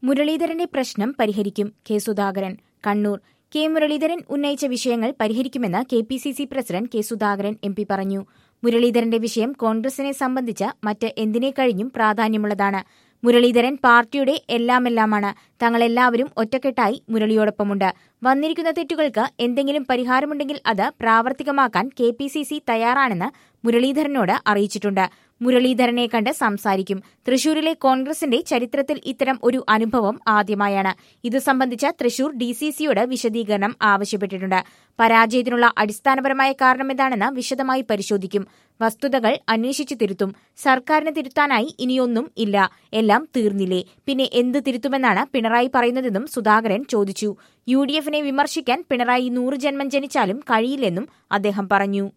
മുരളീധരന്റെ പ്രശ്നം പരിഹരിക്കും കെ സുധാകരൻ കണ്ണൂർ കെ മുരളീധരൻ ഉന്നയിച്ച വിഷയങ്ങൾ പരിഹരിക്കുമെന്ന് K P C C president K Sudhakaran M P പറഞ്ഞു മുരളീധരന്റെ വിഷയം കോൺഗ്രസിനെ സംബന്ധിച്ച് മറ്റ് എന്തിനെ കഴിഞ്ഞും പ്രാധാന്യമുള്ളതാണ് മുരളീധരൻ പാർട്ടിയുടെ എല്ലാമെല്ലാമാണ് തങ്ങളെല്ലാവരും ഒറ്റക്കെട്ടായി മുരളിയോടൊപ്പമുണ്ട് വന്നിരിക്കുന്ന തെറ്റുകൾക്ക് എന്തെങ്കിലും പരിഹാരമുണ്ടെങ്കിൽ അത് പ്രാവർത്തികമാക്കാൻ കെ പി സി സി തയ്യാറാണെന്ന് മുരളീധരനോട് അറിയിച്ചിട്ടുണ്ട് മുരളീധരനെ കണ്ട് സംസാരിക്കും തൃശൂരിലെ കോൺഗ്രസിന്റെ ചരിത്രത്തിൽ ഇത്തരം ഒരു അനുഭവം ആദ്യമായാണ് ഇത് സംബന്ധിച്ച് തൃശൂർ ഡി സി സിയോട് വിശദീകരണം ആവശ്യപ്പെട്ടിട്ടുണ്ട് പരാജയത്തിനുള്ള അടിസ്ഥാനപരമായ കാരണമെന്താണെന്ന് വിശദമായി പരിശോധിക്കും വസ്തുതകൾ അന്വേഷിച്ചു തിരുത്തും സർക്കാരിന് തിരുത്താനായി ഇനിയൊന്നും ഇല്ല എല്ലാം തീർന്നില്ലേ പിന്നെ എന്ത് തിരുത്തുമെന്നാണ് പിണറായി പറയുന്നതെന്നും സുധാകരൻ ചോദിച്ചു യു ഡി എഫിനെ വിമർശിക്കാൻ പിണറായി നൂറ് ജന്മം ജനിച്ചാലും കഴിയില്ലെന്നും അദ്ദേഹം പറഞ്ഞു